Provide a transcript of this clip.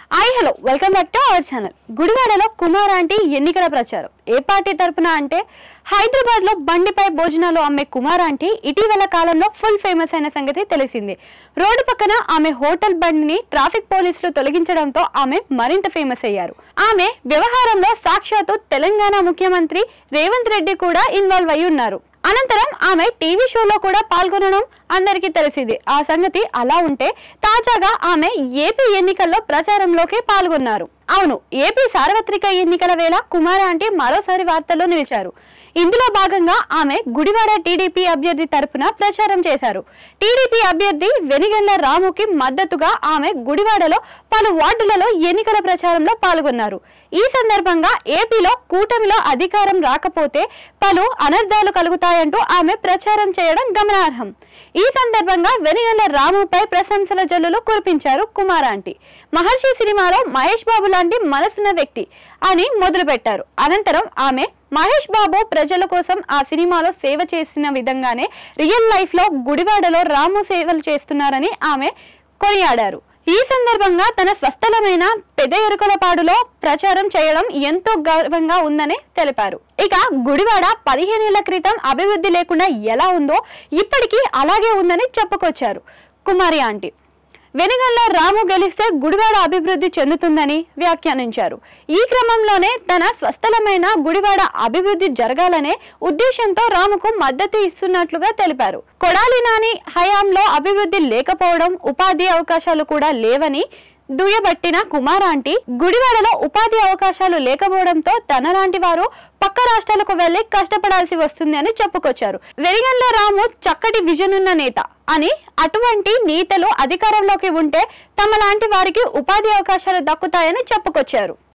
hi hello welcome back to our channel గుడివాడలో Kumar aunty ఎన్నికల ప్రచారం ఏ పార్టీ తరపున అంటే హైదరాబాద్ లో బండిపై భోజనాలు అమ్మే కుమార్ ఆంటీ ఇటీవల కాలంలో ఫుల్ ఫేమస్ అయిన సంగతి తెలిసింది రోడ్డు పక్కన ఆమె హోటల్ బండిని ట్రాఫిక్ పోలీసులు తొలగించడంతో ఆమె మరింత ఫేమస్ అయ్యారు ఆమె వ్యవహారంలో సాక్షాత్తు తెలంగాణ ముఖ్యమంత్రి రేవంత్ రెడ్డి కూడా ఇన్వాల్వ్ అయి ఉన్నారు అనంతరం ఆమె టీవీ షోలో కూడా పాల్గొనడం అందరికీ తెలిసింది ఆ సంగతి అలా ఉంటే తాజాగా ఆమె ఏపీ ఎన్నికల్లో ప్రచారంలోకి పాల్గొన్నారు అవును ఏపీ సార్వత్రిక ఎన్నికల వేళ కుమార్ ఆంటీ మరోసారి వార్తల్లో నిలిచారు ఇందులో భాగంగా ఆమె గుడివాడ టీడీపీ అభ్యర్థి తరపున ప్రచారం చేశారు టీడీపీ అభ్యర్థి వెనిగండ్ల రాముకి మద్దతుగా ఆమె గుడివాడలో పలు వార్డులలో ఎన్నికల ప్రచారంలో పాల్గొన్నారు ఈ సందర్భంగా ఏపీలో కూటమిలో అధికారం రాకపోతే పలు అనర్థాలు కలుగుతాయంటూ ఆమె ప్రచారం చేయడం గమనార్హం ఈ సందర్భంగా వెనిగండ్ల రాముపై ప్రశంసల జల్లులు కురిపించారు కుమార్ ఆంటీ మహర్షి సినిమాలో మహేష్ బాబు లాంటి మనసున్న వ్యక్తి అని మొదలుపెట్టారు అనంతరం ఆమె మహేష్ బాబు ప్రజల కోసం ఆ సినిమాలో సేవ చేసిన విధంగానే రియల్ లైఫ్ లో గుడివాడలో రాము సేవలు చేస్తున్నారని ఆమె కొనియాడారు ఈ సందర్భంగా తన స్వస్థలమైన పెద్ద ఎరుకలపాడులో ప్రచారం చేయడం ఎంతో గౌరవంగా ఉందని తెలిపారు ఇక గుడివాడ పదిహేనేళ్ల క్రితం అభివృద్ధి లేకుండా ఎలా ఉందో ఇప్పటికీ అలాగే ఉందని చెప్పుకొచ్చారు కుమారి ఆంటీ వెనుగల్ల రాము గెలిస్తే గుడివాడ అభివృద్ధి చెందుతుందని వ్యాఖ్యానించారు ఈ క్రమంలోనే తన స్వస్థలమైన గుడివాడ అభివృద్ధి జరగాలనే ఉద్దేశంతో రాముకు మద్దతు ఇస్తున్నట్లుగా తెలిపారు కొడాలి నాని హయాంలో అభివృద్ధి లేకపోవడం ఉపాధి అవకాశాలు కూడా లేవని దుయ్యబట్టిన కుమార్ ఆంటీ గుడివాడలో ఉపాధి అవకాశాలు లేకపోవడంతో తనలాంటి వారు పక్క రాష్ట్రాలకు వెళ్లి కష్టపడాల్సి వస్తుంది అని చెప్పుకొచ్చారు వెలిగండ్ల రాము చక్కటి విజన్ ఉన్న నేత అని అటువంటి నేతలు అధికారంలోకి ఉంటే తమ లాంటి వారికి ఉపాధి అవకాశాలు దక్కుతాయని చెప్పుకొచ్చారు